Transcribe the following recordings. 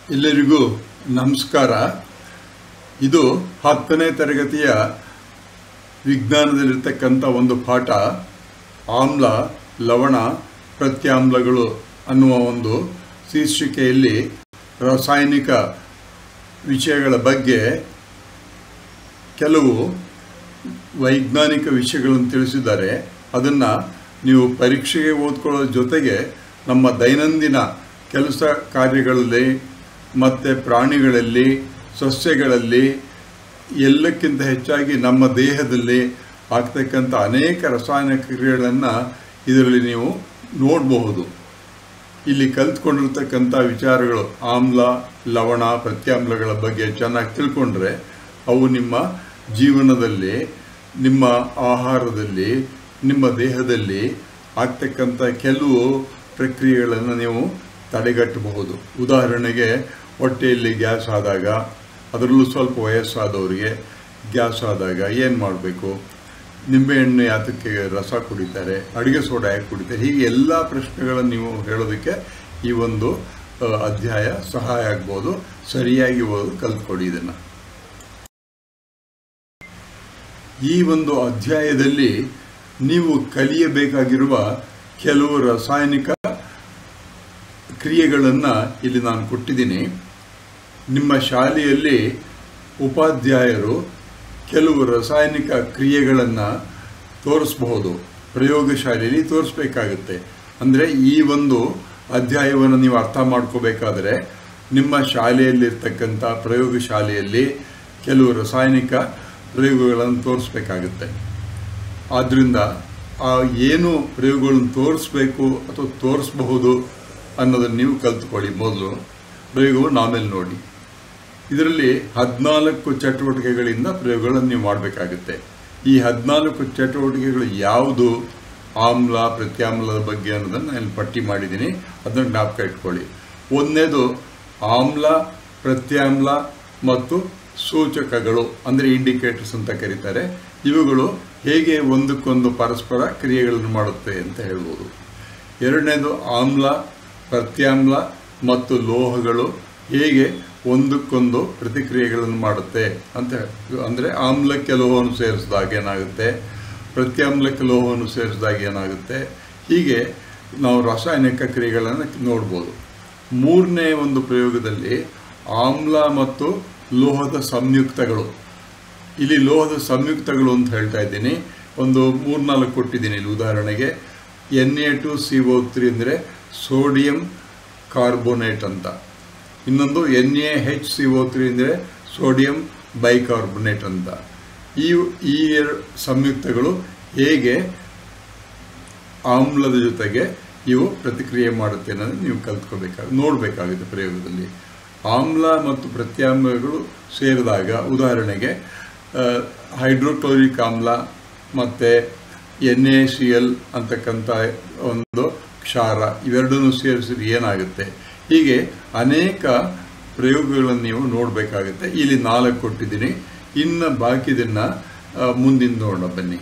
ಎಲ್ಲರಿಗೂ ನಮಸ್ಕಾರ ಇದು ಹತ್ತನೇ ತರಗತಿಯ ವಿಜ್ಞಾನದಲ್ಲಿರ್ತಕ್ಕಂಥ ಒಂದು ಪಾಠ ಆಮ್ಲ ಲವಣ ಪ್ರತ್ಯಾಮ್ಲಗಳು ಅನ್ನುವ ಒಂದು ಶೀರ್ಷಿಕೆಯಲ್ಲಿ ರಾಸಾಯನಿಕ ವಿಷಯಗಳ ಬಗ್ಗೆ ಕೆಲವು ವೈಜ್ಞಾನಿಕ ವಿಷಯಗಳನ್ನು ತಿಳಿಸಿದ್ದಾರೆ ಅದನ್ನು ನೀವು ಪರೀಕ್ಷೆಗೆ ಓದ್ಕೊಳ್ಳೋ ಜೊತೆಗೆ ನಮ್ಮ ದೈನಂದಿನ ಕೆಲಸ ಕಾರ್ಯಗಳಲ್ಲಿ ಮತ್ತು ಪ್ರಾಣಿಗಳಲ್ಲಿ ಸಸ್ಯಗಳಲ್ಲಿ ಎಲ್ಲಕ್ಕಿಂತ ಹೆಚ್ಚಾಗಿ ನಮ್ಮ ದೇಹದಲ್ಲಿ ಆಗ್ತಕ್ಕಂಥ ಅನೇಕ ರಾಸಾಯನಿಕ ಕ್ರಿಯೆಗಳನ್ನು ಇದರಲ್ಲಿ ನೀವು ನೋಡಬಹುದು ಇಲ್ಲಿ ಕಲ್ತ್ಕೊಂಡಿರ್ತಕ್ಕಂಥ ವಿಚಾರಗಳು ಆಮ್ಲ ಲವಣ ಪ್ರತ್ಯಾಮ್ಲಗಳ ಬಗ್ಗೆ ಚೆನ್ನಾಗಿ ತಿಳ್ಕೊಂಡ್ರೆ ಅವು ನಿಮ್ಮ ಜೀವನದಲ್ಲಿ ನಿಮ್ಮ ಆಹಾರದಲ್ಲಿ ನಿಮ್ಮ ದೇಹದಲ್ಲಿ ಆಗ್ತಕ್ಕಂಥ ಕೆಲವು ಪ್ರಕ್ರಿಯೆಗಳನ್ನು ನೀವು ತಡೆಗಟ್ಟಬಹುದು ಉದಾಹರಣೆಗೆ ಹೊಟ್ಟೆಯಲ್ಲಿ ಗ್ಯಾಸ್ ಆದಾಗ ಅದರಲ್ಲೂ ಸ್ವಲ್ಪ ವಯಸ್ಸಾದವರಿಗೆ ಗ್ಯಾಸ್ ಆದಾಗ ಏನು ಮಾಡಬೇಕು ನಿಂಬೆಹಣ್ಣು ಯಾತಕ್ಕೆ ರಸ ಕುಡಿತಾರೆ ಅಡುಗೆ ಸೋಡಾ ಯಾಕೆ ಕುಡಿತಾರೆ ಹೀಗೆ ಎಲ್ಲ ಪ್ರಶ್ನೆಗಳನ್ನು ನೀವು ಹೇಳೋದಕ್ಕೆ ಈ ಒಂದು ಅ, ಅಧ್ಯಾಯ ಸಹಾಯ ಆಗ್ಬೋದು ಸರಿಯಾಗಿ ಓದು ಕಲ್ತ್ಕೊಡಿ ಇದನ್ನು ಈ ಒಂದು ಅಧ್ಯಾಯದಲ್ಲಿ ನೀವು ಕಲಿಯಬೇಕಾಗಿರುವ ಕೆಲವು ರಾಸಾಯನಿಕ ಕ್ರಿಯೆಗಳನ್ನು ಇಲ್ಲಿ ನಾನು ಕೊಟ್ಟಿದ್ದೀನಿ ನಿಮ್ಮ ಶಾಲೆಯಲ್ಲಿ ಉಪಾಧ್ಯಾಯರು ಕೆಲವು ರಾಸಾಯನಿಕ ಕ್ರಿಯೆಗಳನ್ನು ತೋರಿಸಬಹುದು ಪ್ರಯೋಗಶಾಲೆಯಲ್ಲಿ ತೋರಿಸ್ಬೇಕಾಗುತ್ತೆ ಅಂದರೆ ಈ ಒಂದು ಅಧ್ಯಾಯವನ್ನು ನೀವು ಅರ್ಥ ಮಾಡ್ಕೋಬೇಕಾದ್ರೆ ನಿಮ್ಮ ಶಾಲೆಯಲ್ಲಿರ್ತಕ್ಕಂಥ ಪ್ರಯೋಗಶಾಲೆಯಲ್ಲಿ ಕೆಲವು ರಾಸಾಯನಿಕ ಪ್ರಯೋಗಗಳನ್ನು ತೋರಿಸ್ಬೇಕಾಗುತ್ತೆ ಆದ್ದರಿಂದ ಆ ಏನು ಪ್ರಯೋಗಗಳನ್ನು ತೋರಿಸ್ಬೇಕು ಅಥವಾ ತೋರಿಸಬಹುದು ಅನ್ನೋದನ್ನು ನೀವು ಕಲ್ತ್ಕೊಳ್ಳಿ ಮೊದಲು ಪ್ರಯೋಗವನ್ನು ಆಮೇಲೆ ನೋಡಿ ಇದರಲ್ಲಿ ಹದಿನಾಲ್ಕು ಚಟುವಟಿಕೆಗಳಿಂದ ಪ್ರಯೋಗಗಳನ್ನು ನೀವು ಮಾಡಬೇಕಾಗುತ್ತೆ ಈ ಹದಿನಾಲ್ಕು ಚಟುವಟಿಕೆಗಳು ಯಾವುದು ಆಮ್ಲ ಪ್ರತ್ಯಾಮ್ಲದ ಬಗ್ಗೆ ಅನ್ನೋದನ್ನು ನಾನು ಪಟ್ಟಿ ಮಾಡಿದ್ದೀನಿ ಅದನ್ನು ಜ್ಞಾಪಕ ಇಟ್ಕೊಳ್ಳಿ ಒಂದನೇದು ಆಮ್ಲ ಪ್ರತ್ಯಾಮ್ಲ ಮತ್ತು ಸೂಚಕಗಳು ಅಂದರೆ ಇಂಡಿಕೇಟರ್ಸ್ ಅಂತ ಕರೀತಾರೆ ಇವುಗಳು ಹೇಗೆ ಒಂದಕ್ಕೊಂದು ಪರಸ್ಪರ ಕ್ರಿಯೆಗಳನ್ನು ಮಾಡುತ್ತೆ ಅಂತ ಹೇಳ್ಬೋದು ಎರಡನೇದು ಆಮ್ಲ ಪ್ರತ್ಯಾಮ್ಲ ಮತ್ತು ಲೋಹಗಳು ಹೇಗೆ ಒಂದಕ್ಕೊಂದು ಪ್ರತಿಕ್ರಿಯೆಗಳನ್ನು ಮಾಡುತ್ತೆ ಅಂತ ಅಂದರೆ ಆಮ್ಲಕ್ಕೆ ಲೋಹವನ್ನು ಸೇರಿಸಿದಾಗ ಏನಾಗುತ್ತೆ ಪ್ರತ್ಯಾಮ್ಲಕ್ಕೆ ಲೋಹವನ್ನು ಸೇರಿಸಿದಾಗ ಏನಾಗುತ್ತೆ ಹೀಗೆ ನಾವು ರಾಸಾಯನಿಕ ಕ್ರಿಯೆಗಳನ್ನು ನೋಡ್ಬೋದು ಮೂರನೇ ಒಂದು ಪ್ರಯೋಗದಲ್ಲಿ ಆಮ್ಲ ಮತ್ತು ಲೋಹದ ಸಂಯುಕ್ತಗಳು ಇಲ್ಲಿ ಲೋಹದ ಸಂಯುಕ್ತಗಳು ಅಂತ ಹೇಳ್ತಾ ಇದ್ದೀನಿ ಒಂದು ಮೂರ್ನಾಲ್ಕು ಕೊಟ್ಟಿದ್ದೀನಿ ಇಲ್ಲಿ ಉದಾಹರಣೆಗೆ N A two C O three ಅಂದರೆ ಸೋಡಿಯಂ ಕಾರ್ಬೋನೇಟ್ ಅಂತ ಇನ್ನೊಂದು N A H C O three ಅಂದರೆ ಸೋಡಿಯಂ ಬೈಕಾರ್ಬೊನೇಟ್ ಅಂತ ಈ ಈ ಎರಡು ಸಂಯುಕ್ತಗಳು ಹೇಗೆ ಆಮ್ಲದ ಜೊತೆಗೆ ಇವು ಪ್ರತಿಕ್ರಿಯೆ ಮಾಡುತ್ತೆ ಅನ್ನೋದು ನೀವು ಕಲ್ತ್ಕೋಬೇಕಾಗ ನೋಡಬೇಕಾಗುತ್ತೆ ಪ್ರಯೋಗದಲ್ಲಿ ಆಮ್ಲ ಮತ್ತು ಪ್ರತ್ಯಾಮ್ಲಗಳು ಸೇರಿದಾಗ ಉದಾಹರಣೆಗೆ ಹೈಡ್ರೋಕ್ಲೋರಿಕ್ ಆಮ್ಲ ಮತ್ತು ಎನ್ ಎ ಸಿ ಎಲ್ ಅಂತಕ್ಕಂಥ ಒಂದು ಕ್ಷಾರ ಇವೆರಡನ್ನೂ ಸೇರಿಸಿದ್ರೆ ಏನಾಗುತ್ತೆ ಹೀಗೆ ಅನೇಕ ಪ್ರಯೋಗಗಳನ್ನು ನೀವು ನೋಡಬೇಕಾಗುತ್ತೆ ಇಲ್ಲಿ ನಾಲ್ಕು ಕೊಟ್ಟಿದ್ದೀನಿ ಇನ್ನು ಬಾಕಿದನ್ನು ಮುಂದಿನ ನೋಡೋಣ ಬನ್ನಿ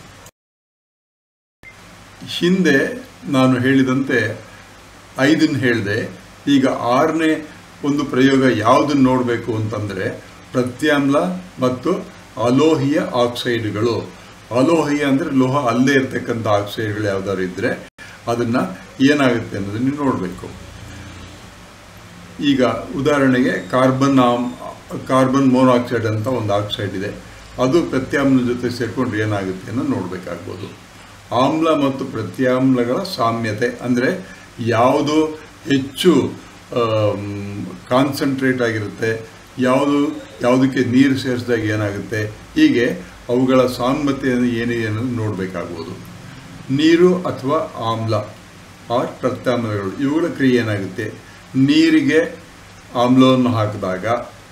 ಹಿಂದೆ ನಾನು ಹೇಳಿದಂತೆ ಐದನ್ನು ಹೇಳಿದೆ ಈಗ ಆರನೇ ಒಂದು ಪ್ರಯೋಗ ಯಾವುದನ್ನು ನೋಡಬೇಕು ಅಂತಂದರೆ ಪ್ರತ್ಯಾಮ್ಲ ಮತ್ತು ಅಲೋಹಿಯ ಆಕ್ಸೈಡ್ಗಳು ಅಲೋಹಿಯ ಅಂದರೆ ಲೋಹ ಅಲ್ಲೇ ಇರ್ತಕ್ಕಂಥ ಆಕ್ಸೈಡ್ಗಳು ಯಾವ್ದಾದ್ರು ಇದ್ದರೆ ಅದನ್ನು ಏನಾಗುತ್ತೆ ಅನ್ನೋದನ್ನು ನೋಡಬೇಕು ಈಗ ಉದಾಹರಣೆಗೆ ಕಾರ್ಬನ್ ಆಮ್ ಕಾರ್ಬನ್ ಮೋನಾಕ್ಸೈಡ್ ಅಂತ ಒಂದು ಆಕ್ಸೈಡ್ ಇದೆ ಅದು ಪ್ರತ್ಯಾಮ್ಲ ಜೊತೆ ಸೇರಿಕೊಂಡು ಏನಾಗುತ್ತೆ ಅನ್ನೋ ನೋಡಬೇಕಾಗ್ಬೋದು ಆಮ್ಲ ಮತ್ತು ಪ್ರತ್ಯಾಮ್ಲಗಳ ಸಾಮ್ಯತೆ ಅಂದರೆ ಯಾವುದು ಹೆಚ್ಚು ಕಾನ್ಸಂಟ್ರೇಟ್ ಆಗಿರುತ್ತೆ ಯಾವುದು ಯಾವುದಕ್ಕೆ ನೀರು ಸೇರಿಸಿದಾಗ ಏನಾಗುತ್ತೆ ಹೀಗೆ ಅವುಗಳ ಸಾಮ್ಯತೆ ಏನಿದೆ ಅನ್ನೋದು ನೋಡಬೇಕಾಗ್ಬೋದು ನೀರು ಅಥವಾ ಆಮ್ಲ ಆರ್ ಪ್ರತ್ಯಾಮ್ಲಗಳು ಇವುಗಳ ಕ್ರಿಯೆ ಏನಾಗುತ್ತೆ ನೀರಿಗೆ ಆಮ್ಲವನ್ನು ಹಾಕಿದಾಗ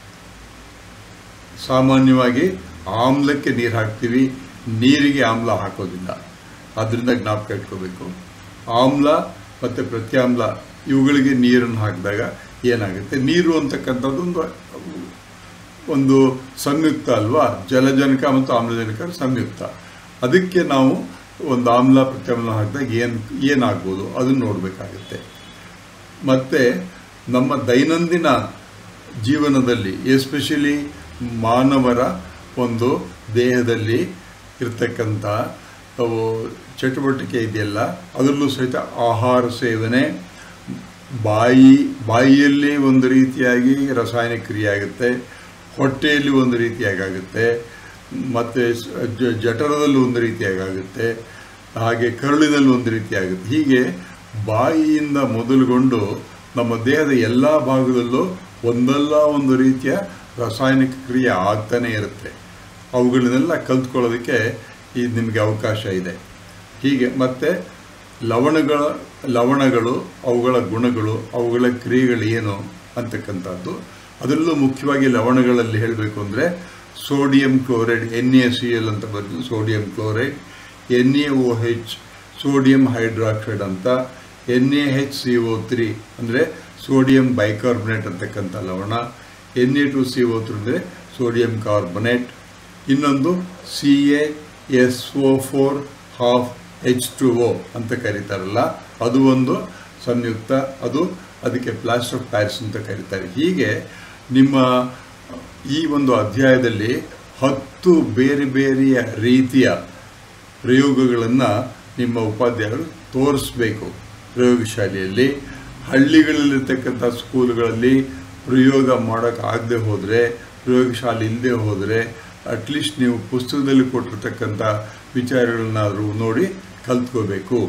ಸಾಮಾನ್ಯವಾಗಿ ಆಮ್ಲಕ್ಕೆ ನೀರು ಹಾಕ್ತೀವಿ ನೀರಿಗೆ ಆಮ್ಲ ಹಾಕೋದಿಲ್ಲ ಅದರಿಂದ ಜ್ಞಾಪಕ ಇಟ್ಕೋಬೇಕು ಆಮ್ಲ ಮತ್ತು ಪ್ರತ್ಯಾಮ್ಲ ಇವುಗಳಿಗೆ ನೀರನ್ನು ಹಾಕಿದಾಗ ಏನಾಗುತ್ತೆ ನೀರು ಅಂತಕ್ಕಂಥದ್ದು ಒಂದು ಒಂದು ಸಂಯುಕ್ತ ಅಲ್ವಾ ಜಲಜನಕ ಮತ್ತು ಆಮ್ಲಜನಕ ಸಂಯುಕ್ತ ಅದಕ್ಕೆ ನಾವು ಒಂದು ಆಮ್ಲ ಪ್ರತ್ಯಾಮ್ಲ ಹಾಕಿದಾಗ ಏನು ಏನಾಗ್ಬೋದು ಅದನ್ನು ನೋಡಬೇಕಾಗುತ್ತೆ ಮತ್ತು ನಮ್ಮ ದೈನಂದಿನ ಜೀವನದಲ್ಲಿ ಎಸ್ಪೆಷಲಿ ಮಾನವರ ಒಂದು ದೇಹದಲ್ಲಿ ಇರ್ತಕ್ಕಂಥ ಅವು ಚಟುವಟಿಕೆ ಇದೆಯಲ್ಲ ಅದರಲ್ಲೂ ಸಹಿತ ಆಹಾರ ಸೇವನೆ ಬಾಯಿ ಬಾಯಿಯಲ್ಲಿ ಒಂದು ರೀತಿಯಾಗಿ ರಾಸಾಯನಿಕ ಕ್ರಿಯೆ ಆಗುತ್ತೆ ಹೊಟ್ಟೆಯಲ್ಲಿ ಒಂದು ರೀತಿಯಾಗಿ ಆಗುತ್ತೆ ಮತ್ತು ಜ- ಜಠರದಲ್ಲಿ ಒಂದು ರೀತಿಯಾಗಿ ಆಗುತ್ತೆ ಹಾಗೆ ಕರುಳಿನಲ್ಲಿ ಒಂದು ರೀತಿ ಆಗುತ್ತೆ ಹೀಗೆ ಬಾಯಿಯಿಂದ ಮೊದಲುಗೊಂಡು ನಮ್ಮ ದೇಹದ ಎಲ್ಲ ಭಾಗದಲ್ಲೂ ಒಂದಲ್ಲ ಒಂದು ರೀತಿಯ ರಾಸಾಯನಿಕ ಕ್ರಿಯೆ ಆಗ್ತಾನೇ ಇರುತ್ತೆ ಅವುಗಳನ್ನೆಲ್ಲ ಕಲ್ತ್ಕೊಳ್ಳೋದಕ್ಕೆ ಈ ನಿಮಗೆ ಅವಕಾಶ ಇದೆ ಹೀಗೆ ಮತ್ತು ಲವಣಗಳ ಲವಣಗಳು ಅವುಗಳ ಗುಣಗಳು ಅವುಗಳ ಕ್ರಿಯೆಗಳು ಏನು ಅಂತಕ್ಕಂಥದ್ದು ಅದರಲ್ಲೂ ಮುಖ್ಯವಾಗಿ ಲವಣಗಳಲ್ಲಿ ಹೇಳಬೇಕು ಅಂದರೆ sodium chloride N A C L ಅಂತ ಬರೆದು sodium chloride N A O H sodium hydroxide ಅಂತ N A H C O three ಅಂದರೆ ಸೋಡಿಯಂ ಬೈಕಾರ್ಬನೇಟ್ ಅಂತಕ್ಕಂಥ ಲವಣ N A two C O three ಅಂದರೆ ಸೋಡಿಯಂ ಕಾರ್ಬನೇಟ್ ಇನ್ನೊಂದು C A S O four half H two O ಅಂತ ಕರೀತಾರಲ್ಲ ಅದು ಒಂದು ಸಂಯುಕ್ತ ಅದು ಅದಕ್ಕೆ ಪ್ಲಾಸ್ಟರ್ ಆಫ್ ಪ್ಯಾರಿಸ್ ಅಂತ ಕರೀತಾರೆ ಹೀಗೆ ನಿಮ್ಮ ಈ ಒಂದು ಅಧ್ಯಾಯದಲ್ಲಿ ಹತ್ತು ಬೇರೆ ಬೇರೆಯ ರೀತಿಯ ಪ್ರಯೋಗಗಳನ್ನು ನಿಮ್ಮ ಉಪಾಧ್ಯಾಯರು ತೋರಿಸ್ಬೇಕು ಪ್ರಯೋಗಶಾಲೆಯಲ್ಲಿ ಹಳ್ಳಿಗಳಲ್ಲಿರ್ತಕ್ಕಂಥ ಸ್ಕೂಲ್ಗಳಲ್ಲಿ ಪ್ರಯೋಗ ಮಾಡೋಕ್ಕಾಗದೆ ಹೋದರೆ ಪ್ರಯೋಗಶಾಲೆ ಇಲ್ಲದೆ ಹೋದರೆ ಅಟ್ಲೀಸ್ಟ್ ನೀವು ಪುಸ್ತಕದಲ್ಲಿ ಕೊಟ್ಟಿರ್ತಕ್ಕಂಥ ವಿಚಾರಗಳನ್ನಾದರೂ ನೋಡಿ ಕಲ್ತ್ಕೋಬೇಕು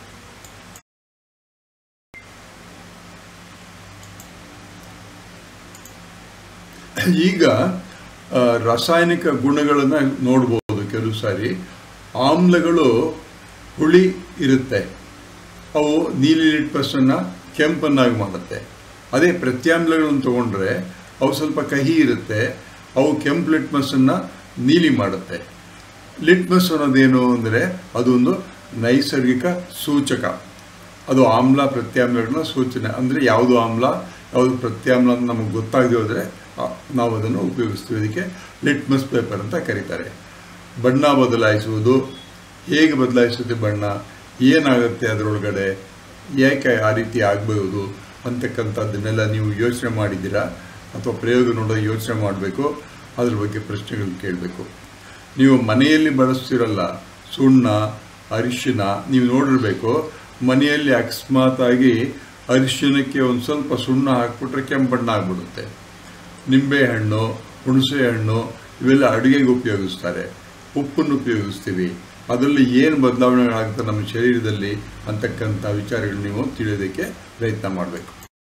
ಈಗ ಆ, ರಾಸಾಯನಿಕ ಗುಣಗಳನ್ನು ನೋಡ್ಬೋದು ಕೆಲವು ಸಾರಿ ಆಮ್ಲಗಳು ಹುಳಿ ಇರುತ್ತೆ ಅವು ನೀಲಿ ಲಿಟ್ಮಸನ್ನು ಕೆಂಪನ್ನಾಗಿ ಮಾಡುತ್ತೆ ಅದೇ ಪ್ರತ್ಯಾಮ್ಲಗಳನ್ನು ತಗೊಂಡ್ರೆ ಅವು ಸ್ವಲ್ಪ ಕಹಿ ಇರುತ್ತೆ ಅವು ಕೆಂಪು ಲಿಟ್ಮಸನ್ನು ನೀಲಿ ಮಾಡುತ್ತೆ ಲಿಟ್ಮಸ್ ಅನ್ನೋದೇನು ಅಂದರೆ ಅದೊಂದು ನೈಸರ್ಗಿಕ ಸೂಚಕ ಅದು ಆಮ್ಲ ಪ್ರತ್ಯಾಮ್ಲಗಳನ್ನ ಸೂಚನೆ ಅಂದರೆ ಯಾವುದು ಆಮ್ಲ ಯಾವುದು ಪ್ರತ್ಯಾಮ್ಲ ಅಂತ ನಮಗೆ ಗೊತ್ತಾಗದೆ ಹೋದರೆ ಆ, ನಾವು ಅದನ್ನು ಉಪಯೋಗಿಸ್ತೀವಿ ಇದಕ್ಕೆ ಲಿಟ್ಮಸ್ ಪೇಪರ್ ಅಂತ ಕರೀತಾರೆ ಬಣ್ಣ ಬದಲಾಯಿಸುವುದು ಹೇಗೆ ಬದಲಾಯಿಸುತ್ತೆ ಬಣ್ಣ ಏನಾಗುತ್ತೆ ಅದರೊಳಗಡೆ ಏಕೆ ಆ ರೀತಿ ಆಗಬಹುದು ಅಂತಕ್ಕಂಥದ್ದನ್ನೆಲ್ಲ ನೀವು ಯೋಚನೆ ಮಾಡಿದ್ದೀರಾ ಅಥವಾ ಪ್ರಯೋಗ ನೋಡೋ ಯೋಚನೆ ಮಾಡಬೇಕು ಅದ್ರ ಬಗ್ಗೆ ಪ್ರಶ್ನೆಗಳನ್ನ ಕೇಳಬೇಕು ನೀವು ಮನೆಯಲ್ಲಿ ಬಳಸ್ತಿರಲ್ಲ ಸುಣ್ಣ ಅರಿಶಿನ ನೀವು ನೋಡಿರ್ಬೇಕು ಮನೆಯಲ್ಲಿ ಅಕಸ್ಮಾತಾಗಿ ಅರಿಶಿನಕ್ಕೆ ಒಂದು ಸ್ವಲ್ಪ ಸುಣ್ಣ ಹಾಕ್ಬಿಟ್ರೆ ಕೆಂಪು ಬಣ್ಣ ಆಗ್ಬಿಡುತ್ತೆ ನಿಂಬೆಹಣ್ಣು ಹುಣಸೆ ಹಣ್ಣು ಇವೆಲ್ಲ ಅಡುಗೆಗೆ ಉಪಯೋಗಿಸ್ತಾರೆ ಉಪ್ಪನ್ನು ಉಪಯೋಗಿಸ್ತೀವಿ ಅದರಲ್ಲಿ ಏನು ಬದಲಾವಣೆಗಳಾಗುತ್ತೆ ನಮ್ಮ ಶರೀರದಲ್ಲಿ ಅಂತಕ್ಕಂಥ ವಿಚಾರಗಳು ನೀವು ತಿಳಿಯೋದಕ್ಕೆ ಪ್ರಯತ್ನ ಮಾಡಬೇಕು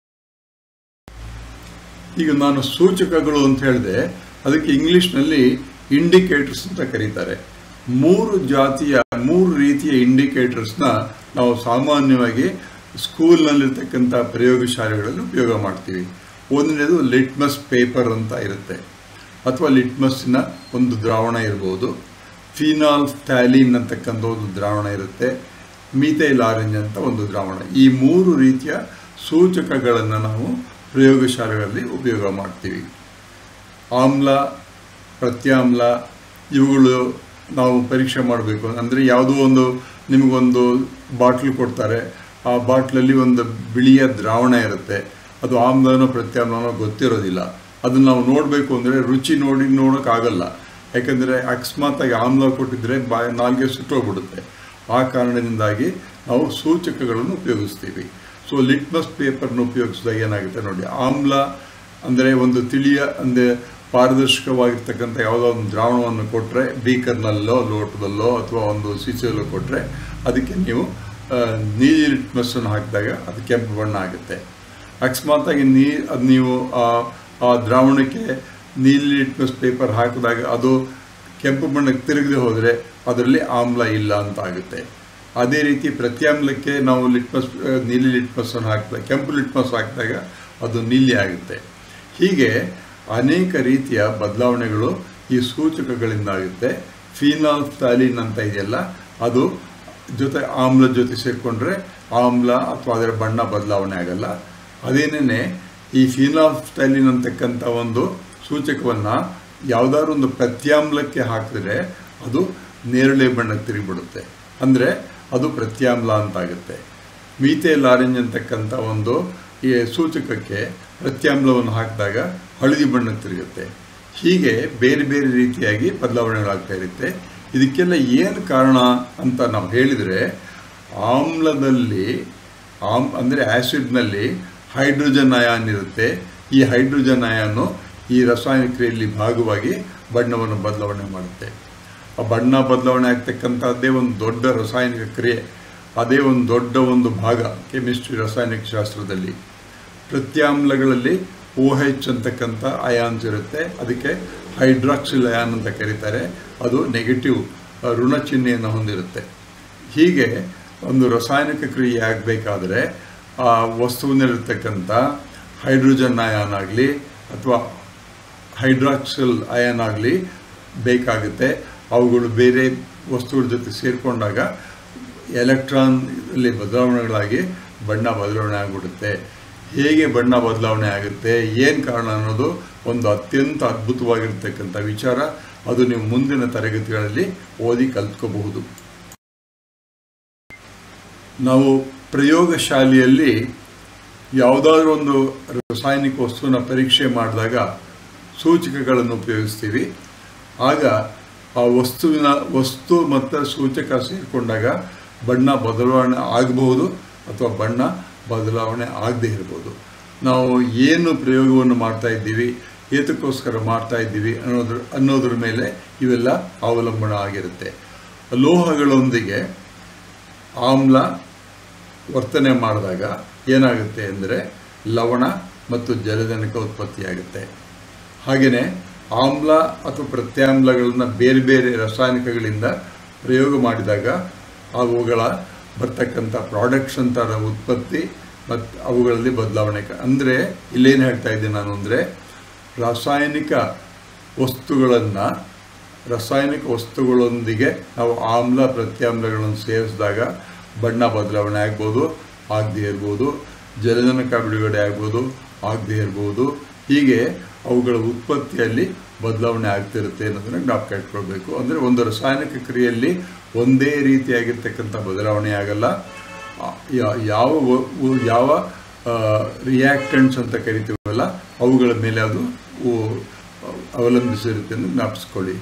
ಈಗ ನಾನು ಸೂಚಕಗಳು ಅಂತ ಹೇಳಿದೆ ಅದಕ್ಕೆ ಇಂಗ್ಲಿಷ್ನಲ್ಲಿ ಇಂಡಿಕೇಟರ್ಸ್ ಅಂತ ಕರೀತಾರೆ ಮೂರು ಜಾತಿಯ ಮೂರು ರೀತಿಯ ಇಂಡಿಕೇಟರ್ಸ್ನ ನಾವು ಸಾಮಾನ್ಯವಾಗಿ ಸ್ಕೂಲ್ನಲ್ಲಿರ್ತಕ್ಕಂಥ ಪ್ರಯೋಗಶಾಲೆಗಳಲ್ಲಿ ಉಪಯೋಗ ಮಾಡ್ತೀವಿ ಒಂದನೇದು ಲಿಟ್ಮಸ್ ಪೇಪರ್ ಅಂತ ಇರುತ್ತೆ ಅಥವಾ ಲಿಟ್ಮಸ್ಸಿನ ಒಂದು ದ್ರಾವಣ ಇರ್ಬೋದು ಫಿನಾಲ್ ಥ್ಯಾಲಿನ್ ಅಂತಕ್ಕಂಥ ಒಂದು ದ್ರಾವಣ ಇರುತ್ತೆ ಮೀಥೈಲ್ ಆರೆಂಜ್ ಅಂತ ಒಂದು ದ್ರಾವಣ ಈ ಮೂರು ರೀತಿಯ ಸೂಚಕಗಳನ್ನು ನಾವು ಪ್ರಯೋಗಶಾಲೆಗಳಲ್ಲಿ ಉಪಯೋಗ ಮಾಡ್ತೀವಿ ಆಮ್ಲ ಪ್ರತ್ಯಾಮ್ಲ ಇವುಗಳು ನಾವು ಪರೀಕ್ಷೆ ಮಾಡಬೇಕು ಅಂದರೆ ಯಾವುದೋ ಒಂದು ನಿಮಗೊಂದು ಬಾಟ್ಲ್ ಕೊಡ್ತಾರೆ ಆ ಬಾಟ್ಲಲ್ಲಿ ಒಂದು ಬಿಳಿಯ ದ್ರಾವಣ ಇರುತ್ತೆ ಅದು ಆಮ್ಲನೋ ಪ್ರತ್ಯಾಮ್ಲನೋ ಗೊತ್ತಿರೋದಿಲ್ಲ ಅದನ್ನು ನಾವು ನೋಡಬೇಕು ಅಂದರೆ ರುಚಿ ನೋಡಿ ನೋಡೋಕ್ಕಾಗಲ್ಲ ಯಾಕಂದರೆ ಅಕಸ್ಮಾತಾಗಿ ಆಮ್ಲ ಕೊಟ್ಟಿದ್ರೆ ಬಾಯಿ ನಾಲ್ಗೆ ಸುಟ್ಟೋಗ್ಬಿಡುತ್ತೆ ಆ ಕಾರಣದಿಂದಾಗಿ ನಾವು ಸೂಚಕಗಳನ್ನು ಉಪಯೋಗಿಸ್ತೀವಿ ಸೊ ಲಿಟ್ಮಸ್ ಪೇಪರ್ನ ಉಪಯೋಗಿಸಿದಾಗ ಏನಾಗುತ್ತೆ ನೋಡಿ ಆಮ್ಲ ಅಂದರೆ ಒಂದು ತಿಳಿಯ ಅಂದರೆ ಪಾರದರ್ಶಕವಾಗಿರ್ತಕ್ಕಂಥ ಯಾವುದೋ ಒಂದು ದ್ರಾವಣವನ್ನು ಕೊಟ್ಟರೆ ಬೀಕರ್ನಲ್ಲೋ ಲೋಟದಲ್ಲೋ ಅಥವಾ ಒಂದು ಸೀಸೆಯಲ್ಲೋ ಕೊಟ್ಟರೆ ಅದಕ್ಕೆ ನೀವು ಆ, ನೀಲಿ ಲಿಟ್ಮಸ್ಸನ್ನು ಹಾಕಿದಾಗ ಅದು ಕೆಂಪು ಬಣ್ಣ ಆಗುತ್ತೆ ಅಕಸ್ಮಾತಾಗಿ ನೀ ಅದು ನೀವು ಆ ಆ ದ್ರಾವಣಕ್ಕೆ ನೀಲಿ ಲಿಟ್ಮಸ್ ಪೇಪರ್ ಹಾಕಿದಾಗ ಅದು ಕೆಂಪು ಬಣ್ಣಕ್ಕೆ ತಿರುಗದೆ ಹೋದರೆ ಅದರಲ್ಲಿ ಆಮ್ಲ ಇಲ್ಲ ಅಂತ ಆಗುತ್ತೆ ಅದೇ ರೀತಿ ಪ್ರತ್ಯಾಮ್ಲಕ್ಕೆ ನಾವು ಲಿಟ್ಮಸ್ ಆ, ನೀಲಿ ಲಿಟ್ಮಸ್ಸನ್ನು ಹಾಕಿದಾಗ ಕೆಂಪು ಲಿಟ್ಮಸ್ ಹಾಕಿದಾಗ ಅದು ನೀಲಿ ಆಗುತ್ತೆ ಹೀಗೆ ಅನೇಕ ರೀತಿಯ ಬದಲಾವಣೆಗಳು ಈ ಸೂಚಕಗಳಿಂದ ಆಗುತ್ತೆ ಫಿನಾಲ್ ಥ್ಯಾಲಿನ್ ಅಂತ ಇದೆಯಲ್ಲ ಅದು ಜೊತೆ ಆಮ್ಲ ಜೊತೆ ಸೇರಿಕೊಂಡ್ರೆ ಆಮ್ಲ ಅಥವಾ ಅದರ ಬಣ್ಣ ಬದಲಾವಣೆ ಆಗಲ್ಲ ಅದೇನೇ ಈ ಫಿನಾಲ್ ಥ್ಯಾಲಿನ್ ಅಂತಕ್ಕಂಥ ಒಂದು ಸೂಚಕವನ್ನು ಯಾವುದಾದ್ರು ಒಂದು ಪ್ರತ್ಯಾಮ್ಲಕ್ಕೆ ಹಾಕಿದ್ರೆ ಅದು ನೇರಳೆ ಬಣ್ಣಕ್ಕೆ ತಿರುಗಿಬಿಡುತ್ತೆ ಅಂದರೆ ಅದು ಪ್ರತ್ಯಾಮ್ಲ ಅಂತಾಗುತ್ತೆ ಮೀಥೇಲ್ ಆರೆಂಜ್ ಅಂತಕ್ಕಂಥ ಒಂದು ಈ ಸೂಚಕಕ್ಕೆ ಪ್ರತ್ಯಾಮ್ಲವನ್ನು ಹಾಕಿದಾಗ ಹಳದಿ ಬಣ್ಣಕ್ಕೆ ತಿರುಗುತ್ತೆ ಹೀಗೆ ಬೇರೆ ಬೇರೆ ರೀತಿಯಾಗಿ ಬದಲಾವಣೆಗಳಾಗ್ತಾ ಇರುತ್ತೆ ಇದಕ್ಕೆಲ್ಲ ಏನು ಕಾರಣ ಅಂತ ನಾವು ಹೇಳಿದರೆ ಆಮ್ಲದಲ್ಲಿ ಆಮ್ ಅಂದರೆ ಆ್ಯಸಿಡ್ನಲ್ಲಿ ಹೈಡ್ರೋಜನ್ ಅಯಾನ್ ಇರುತ್ತೆ ಈ ಹೈಡ್ರೋಜನ್ ಅಯಾನು ಈ ರಾಸಾಯನಿಕ ಕ್ರಿಯೆಯಲ್ಲಿ ಭಾಗವಾಗಿ ಬಣ್ಣವನ್ನು ಬದಲಾವಣೆ ಮಾಡುತ್ತೆ ಆ ಬಣ್ಣ ಬದಲಾವಣೆ ಆಗ್ತಕ್ಕಂಥದ್ದೇ ಒಂದು ದೊಡ್ಡ ರಾಸಾಯನಿಕ ಕ್ರಿಯೆ ಅದೇ ಒಂದು ದೊಡ್ಡ ಒಂದು ಭಾಗ ಕೆಮಿಸ್ಟ್ರಿ ರಾಸಾಯನಿಕ ಶಾಸ್ತ್ರದಲ್ಲಿ ಪ್ರತ್ಯಾಮ್ಲಗಳಲ್ಲಿ ಓ ಹೆಚ್ ಅಂತಕ್ಕಂಥ ಅಯಾನ್ಸ್ ಇರುತ್ತೆ ಅದಕ್ಕೆ ಹೈಡ್ರಾಕ್ಸಿಲ್ ಅಯಾನ್ ಅಂತ ಕರೀತಾರೆ ಅದು ನೆಗೆಟಿವ್ ಋಣ ಚಿಹ್ನೆಯನ್ನು ಹೊಂದಿರುತ್ತೆ ಹೀಗೆ ಒಂದು ರಾಸಾಯನಿಕ ಕ್ರಿಯೆ ಆಗಬೇಕಾದ್ರೆ ಆ ವಸ್ತುವಿನಲ್ಲಿರ್ತಕ್ಕಂಥ ಹೈಡ್ರೋಜನ್ ಅಯಾನ್ ಆಗಲಿ ಅಥವಾ ಹೈಡ್ರಾಕ್ಸಿಲ್ ಅಯಾನ್ ಆಗಲಿ ಬೇಕಾಗುತ್ತೆ ಅವುಗಳು ಬೇರೆ ವಸ್ತುಗಳ ಜೊತೆ ಸೇರಿಕೊಂಡಾಗ ಎಲೆಕ್ಟ್ರಾನ್ ಅಲ್ಲಿ ಬದಲಾವಣೆಗಳಾಗಿ ಬಣ್ಣ ಬದಲಾವಣೆ ಆಗಿಬಿಡುತ್ತೆ ಹೇಗೆ ಬಣ್ಣ ಬದಲಾವಣೆ ಆಗುತ್ತೆ ಏನು ಕಾರಣ ಅನ್ನೋದು ಒಂದು ಅತ್ಯಂತ ಅದ್ಭುತವಾಗಿರ್ತಕ್ಕಂಥ ವಿಚಾರ ಅದು ನೀವು ಮುಂದಿನ ತರಗತಿಗಳಲ್ಲಿ ಓದಿ ಕಲ್ತ್ಕೋಬಹುದು ನಾವು ಪ್ರಯೋಗಶಾಲೆಯಲ್ಲಿ ಯಾವುದಾದ್ರೂ ಒಂದು ರಾಸಾಯನಿಕ ವಸ್ತುವಿನ ಪರೀಕ್ಷೆ ಮಾಡಿದಾಗ ಸೂಚಕಗಳನ್ನು ಉಪಯೋಗಿಸ್ತೀವಿ ಆಗ ಆ ವಸ್ತುವಿನ ವಸ್ತು ಮತ್ತು ಸೂಚಕ ಸೇರಿಕೊಂಡಾಗ ಬಣ್ಣ ಬದಲಾವಣೆ ಆಗಬಹುದು ಅಥವಾ ಬಣ್ಣ ಬದಲಾವಣೆ ಆಗದೇ ಇರ್ಬೋದು ನಾವು ಏನು ಪ್ರಯೋಗವನ್ನು ಮಾಡ್ತಾ ಇದ್ದೀವಿ ಏತಕ್ಕೋಸ್ಕರ ಮಾಡ್ತಾ ಇದ್ದೀವಿ ಅನ್ನೋದ್ರ ಅನ್ನೋದ್ರ ಮೇಲೆ ಇವೆಲ್ಲ ಅವಲಂಬನೆ ಆಗಿರುತ್ತೆ ಲೋಹಗಳೊಂದಿಗೆ ಆಮ್ಲ ವರ್ತನೆ ಮಾಡಿದಾಗ ಏನಾಗುತ್ತೆ ಅಂದರೆ ಲವಣ ಮತ್ತು ಜಲಜನಕ ಉತ್ಪತ್ತಿಯಾಗುತ್ತೆ ಹಾಗೆಯೇ ಆಮ್ಲ ಅಥವಾ ಪ್ರತ್ಯಾಮ್ಲಗಳನ್ನ ಬೇರೆ ಬೇರೆ ರಾಸಾಯನಿಕಗಳಿಂದ ಪ್ರಯೋಗ ಮಾಡಿದಾಗ ಅವುಗಳ ಬರ್ತಕ್ಕಂಥ ಪ್ರಾಡಕ್ಟ್ಸ್ ಅಂತಾರ ಉತ್ಪತ್ತಿ ಮತ್ತು ಅವುಗಳಲ್ಲಿ ಬದಲಾವಣೆ ಅಂದರೆ ಇಲ್ಲೇನು ಹೇಳ್ತಾ ಇದ್ದೀನಿ ನಾನು ಅಂದರೆ ರಾಸಾಯನಿಕ ವಸ್ತುಗಳನ್ನು ರಾಸಾಯನಿಕ ವಸ್ತುಗಳೊಂದಿಗೆ ನಾವು ಆಮ್ಲ ಪ್ರತ್ಯಾಮ್ಲಗಳನ್ನು ಸೇರಿಸಿದಾಗ ಬಣ್ಣ ಬದಲಾವಣೆ ಆಗ್ಬೋದು ಆಗದೇ ಇರ್ಬೋದು ಜಲಜನಕ ಬಿಡುಗಡೆ ಆಗ್ಬೋದು ಆಗದೇ ಇರ್ಬೋದು ಹೀಗೆ ಅವುಗಳ ಉತ್ಪತ್ತಿಯಲ್ಲಿ ಬದಲಾವಣೆ ಆಗ್ತಿರುತ್ತೆ ಅನ್ನೋದನ್ನು ಜ್ಞಾಪಕ ಇಟ್ಕೊಳ್ಬೇಕು ಅಂದರೆ ಒಂದು ರಾಸಾಯನಿಕ ಕ್ರಿಯೆಯಲ್ಲಿ ಒಂದೇ ರೀತಿಯಾಗಿರ್ತಕ್ಕಂಥ ಬದಲಾವಣೆ ಆಗಲ್ಲ ಯಾವ ಯಾವ ರಿಯಾಕ್ಟೆಂಟ್ಸ್ ಅಂತ ಕರಿತೀವಲ್ಲ ಅವುಗಳ ಮೇಲೆ ಅದು ಅವಲಂಬಿಸಿರುತ್ತೆ ಅಂತ ಜ್ಞಾಪಿಸ್ಕೊಳ್ಳಿ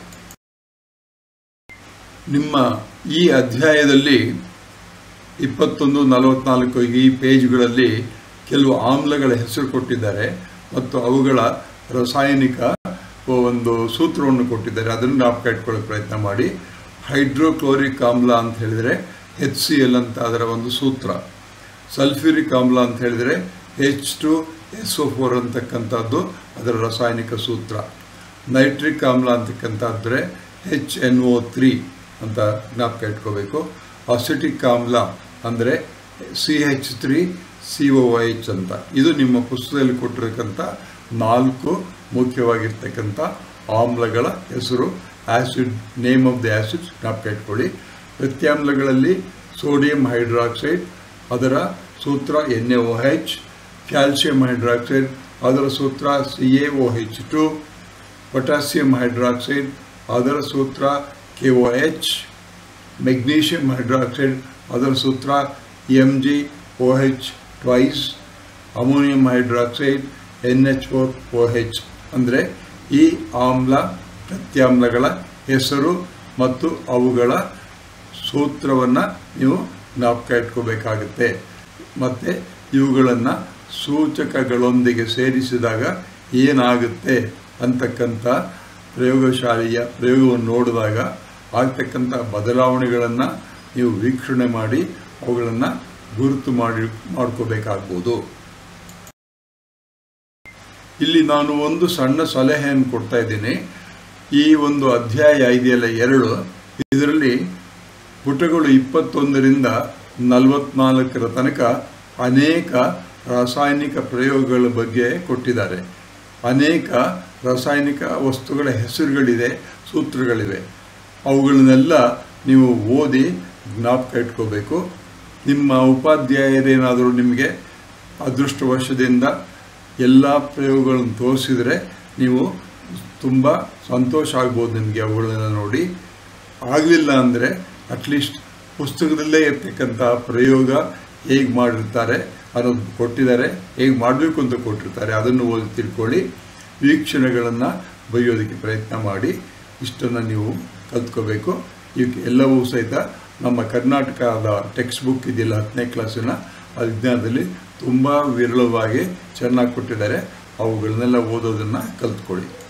ನಿಮ್ಮ ಈ ಅಧ್ಯಾಯದಲ್ಲಿ ಇಪ್ಪತ್ತೊಂದು ನಲವತ್ನಾಲ್ಕು ಈ ಪೇಜ್ಗಳಲ್ಲಿ ಕೆಲವು ಆಮ್ಲಗಳ ಹೆಸರು ಕೊಟ್ಟಿದ್ದಾರೆ ಮತ್ತು ಅವುಗಳ ರಾಸಾಯನಿಕ ಒಂದು ಸೂತ್ರವನ್ನು ಕೊಟ್ಟಿದ್ದಾರೆ ಅದನ್ನು ಜ್ಞಾಪಕ ಇಟ್ಕೊಳ್ಳೋಕೆ ಪ್ರಯತ್ನ ಮಾಡಿ ಹೈಡ್ರೋಕ್ಲೋರಿಕ್ ಆಮ್ಲ ಅಂತ ಹೇಳಿದರೆ ಎಚ್ ಸಿ ಎಲ್ ಅಂತ ಅದರ ಒಂದು ಸೂತ್ರ ಸಲ್ಫ್ಯೂರಿಕ್ ಆಮ್ಲ ಅಂತ ಹೇಳಿದರೆ H two S O four ಅಂತಕ್ಕಂಥದ್ದು ಅದರ ರಾಸಾಯನಿಕ ಸೂತ್ರ ನೈಟ್ರಿಕ್ ಆಮ್ಲ ಅಂತಕ್ಕಂಥದ್ದರೆ ಹೆಚ್ ಎನ್ ಒ ತ್ರೀ ಅಂತ ಜ್ಞಾಪಕ ಇಟ್ಕೋಬೇಕು ಅಸಿಟಿಕ್ ಆಮ್ಲ ಅಂದರೆ C H three C O H ಅಂತ ಇದು ನಿಮ್ಮ ಪುಸ್ತಕದಲ್ಲಿ ಕೊಟ್ಟಿರತಕ್ಕಂಥ ನಾಲ್ಕು ಮುಖ್ಯವಾಗಿರ್ತಕ್ಕಂಥ ಆಮ್ಲಗಳ ಹೆಸರು acid name of the acid ಜ್ಞಾಪಕ ಇಟ್ಕೊಳ್ಳಿ ಪ್ರತ್ಯಾಮ್ಲಗಳಲ್ಲಿ ಸೋಡಿಯಂ ಹೈಡ್ರಾಕ್ಸೈಡ್ ಅದರ ಸೂತ್ರ N A O H calcium hydroxide ಅದರ ಸೂತ್ರ C A O H two potassium hydroxide ಅದರ ಸೂತ್ರ K O H magnesium hydroxide ಅದರ ಸೂತ್ರ M G O H twice ammonium hydroxide N H four O H ಅಂದರೆ ಈ ಆಮ್ಲ ಪ್ರತ್ಯಾಮ್ಲಗಳ ಹೆಸರು ಮತ್ತು ಅವುಗಳ ಸೂತ್ರವನ್ನು ನೀವು ಜ್ಞಾಪಕ ಇಟ್ಕೋಬೇಕಾಗುತ್ತೆ ಮತ್ತು ಇವುಗಳನ್ನು ಸೂಚಕಗಳೊಂದಿಗೆ ಸೇರಿಸಿದಾಗ ಏನಾಗುತ್ತೆ ಅಂತಕ್ಕಂಥ ಪ್ರಯೋಗಶಾಲೆಯ ಪ್ರಯೋಗವನ್ನು ನೋಡಿದಾಗ ಆಗ್ತಕ್ಕಂಥ ಬದಲಾವಣೆಗಳನ್ನು ನೀವು ವೀಕ್ಷಣೆ ಮಾಡಿ ಅವುಗಳನ್ನು ಗುರುತು ಮಾಡಿ ಮಾಡ್ಕೋಬೇಕಾಗ್ಬೋದು ಇಲ್ಲಿ ನಾನು ಒಂದು ಸಣ್ಣ ಸಲಹೆಯನ್ನು ಕೊಡ್ತಾ ಇದ್ದೀನಿ ಈ ಒಂದು ಅಧ್ಯಾಯ ಇದೆಯಲ್ಲ ಎರಡು ಇದರಲ್ಲಿ ಪುಟಗಳು ಇಪ್ಪತ್ತೊಂದರಿಂದ ನಲವತ್ನಾಲ್ಕರ ತನಕ ಅನೇಕ ರಾಸಾಯನಿಕ ಪ್ರಯೋಗಗಳ ಬಗ್ಗೆ ಕೊಟ್ಟಿದ್ದಾರೆ ಅನೇಕ ರಾಸಾಯನಿಕ ವಸ್ತುಗಳ ಹೆಸರುಗಳಿದೆ ಸೂತ್ರಗಳಿವೆ ಅವುಗಳನ್ನೆಲ್ಲ ನೀವು ಓದಿ ಜ್ಞಾಪಕ ಇಟ್ಕೋಬೇಕು ನಿಮ್ಮ ಉಪಾಧ್ಯಾಯರೇನಾದರೂ ನಿಮಗೆ ಅದೃಷ್ಟವಶದಿಂದ ಎಲ್ಲ ಪ್ರಯೋಗಗಳನ್ನು ತೋರಿಸಿದರೆ ನೀವು ತುಂಬ ಸಂತೋಷ ಆಗ್ಬೋದು ನಿಮಗೆ ಅವುಗಳನ್ನ ನೋಡಿ ಆಗಲಿಲ್ಲ ಅಂದರೆ ಅಟ್ಲೀಸ್ಟ್ ಪುಸ್ತಕದಲ್ಲೇ ಇರ್ತಕ್ಕಂಥ ಪ್ರಯೋಗ ಹೇಗೆ ಮಾಡಿರ್ತಾರೆ ಅನ್ನೋದು ಕೊಟ್ಟಿದ್ದಾರೆ ಹೇಗೆ ಮಾಡಬೇಕು ಅಂತ ಕೊಟ್ಟಿರ್ತಾರೆ ಅದನ್ನು ಓದಿ ತಿಳ್ಕೊಳ್ಳಿ ವೀಕ್ಷಣೆಗಳನ್ನು ಬರೆಯೋದಕ್ಕೆ ಪ್ರಯತ್ನ ಮಾಡಿ ಇಷ್ಟನ್ನು ನೀವು ಕಲ್ತ್ಕೋಬೇಕು ಇವಕ್ಕೆ ಎಲ್ಲವೂ ಸಹಿತ ನಮ್ಮ ಕರ್ನಾಟಕದ ಟೆಕ್ಸ್ಟ್ ಬುಕ್ ಇದೆಯಲ್ಲ ಹತ್ತನೇ ಕ್ಲಾಸಿನ ಆ ವಿಜ್ಞಾನದಲ್ಲಿ ತುಂಬ ವಿರಳವಾಗಿ ಚೆನ್ನಾಗಿ ಕೊಟ್ಟಿದ್ದಾರೆ ಅವುಗಳನ್ನೆಲ್ಲ ಓದೋದನ್ನು ಕಲ್ತ್ಕೊಳ್ಳಿ